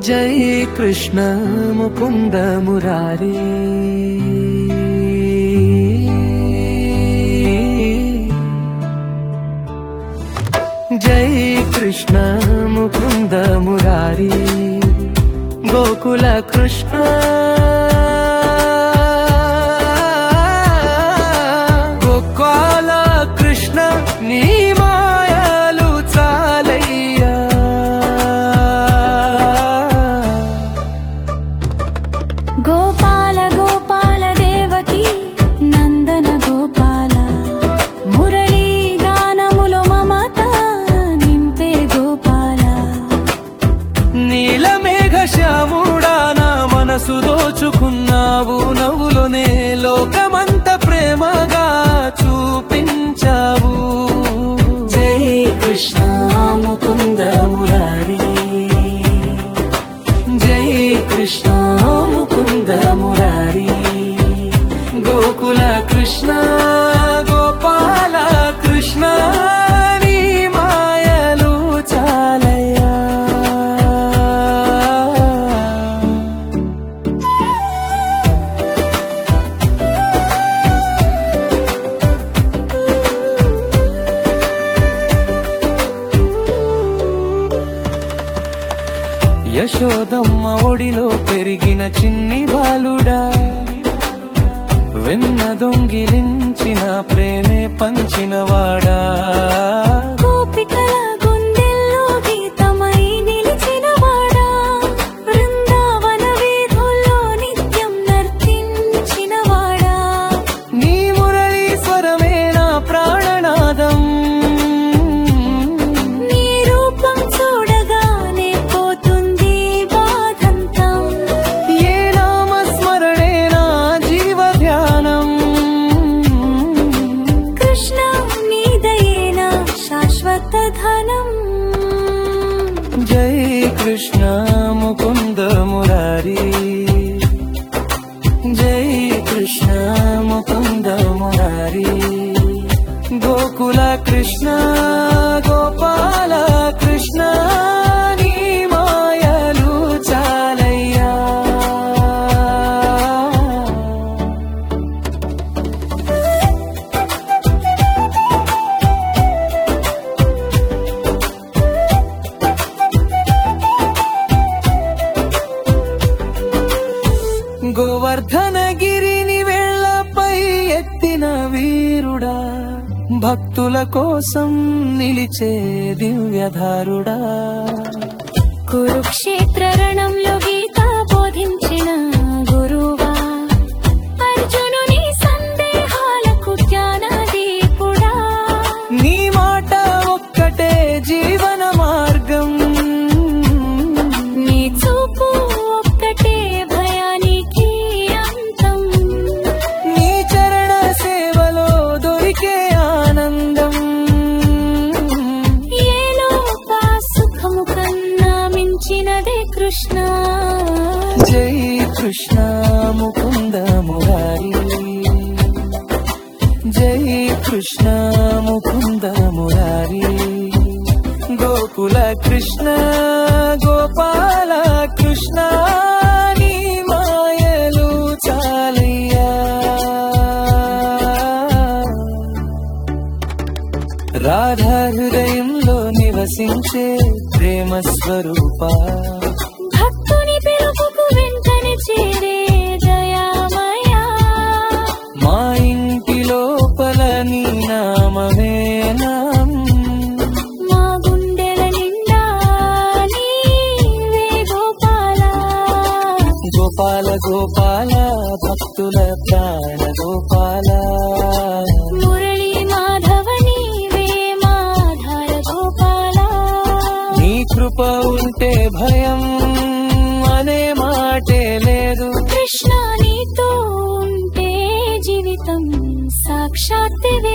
జై కృష్ణ ముకుంద మురారి జై కృష్ణ ముకుంద మురారి గోకుల కృష్ణ గోపాల కృష్ణ నీ మాయలు చాలయ్యా గోపాల గోపాల దేవకి నందన గోపాల మురళీ గానములో మమత నింపే గోపాల నీలమేఘ శ్యాముడా నా మనసు దోచుకున్నావు నవ్వులోనే లోకమంత ప్రేమగా చూపించావు జై కృష్ణ ముకుంద మురారి జై కృష్ణ ముకుంద మురారి గోకుల కృష్ణ గోపాల కృష్ణ నీ మాయలు చాలయ్యా యశోదమ్మ ఒడిలో పెరిగిన చిన్ని బాలుడా వెన్న దొంగిలించిన ప్రేమే పంచినవాడా గోపికల గుండెల్లో గీతమై నిలిచినవాడా బృందావన వీధుల్లో నిత్యం నర్తించినవాడా నీ మురళీశ్వరమే నా ప్రాణనాదం నీ రూపం చూడగానే పోతుంది బాధంతం ఏ నామస్మరణే నా జీవ ధ్యానం కృష్ణ నీదయేనా శాశ్వత ధనం జై కృష్ణ ముకుంద మురారి జై కృష్ణ ముకుంద మురారి గోకుల కృష్ణ గోపాల కృష్ణ నీ మాయలు చాలయ్యా గోవర్ధనగిరిని వెళ్ళపై ఎత్తిన వీరుడా భక్తుల కోసం నిలిచే దివ్యధారుడా కురుక్షేత్ర రణంలో గీత బోధించిన గురువా అర్జునుని సందేహాలకు జ్ఞానదీపుడా నీ మాట ఒక్కటే జీవన మార్గం నీ చూపు ఒక్కటే భయానికి అంతం నీ చరణ సేవలో దొరికే ఆనందం ఏలో సుఖము కన్నా మించినదే కృష్ణ జై కృష్ణ ముకుంద మురారి జై కృష్ణ ముకుంద మురారి గోకుల కృష్ణ గోపాల కృష్ణ నీ మాయలు చాలయ్యా రాధా హృదయంలో నివసించే ప్రేమ స్వరూప భక్తుని పిలుపుకు వెంటనే చేరే దయామయా మా ఇంటి లోపల నీ నామమే నాం మా గుండెల నిండా నీవే గోపాల గోపాల గోపాల భక్తుల ప్రాణ గోపాల మురళి మాధవ నీవే మాధార గోపాల నీ కృప ఉంటే భయం అనే మాటే లేదు కృష్ణ నీతో ఉంటే జీవితం సాక్షాత్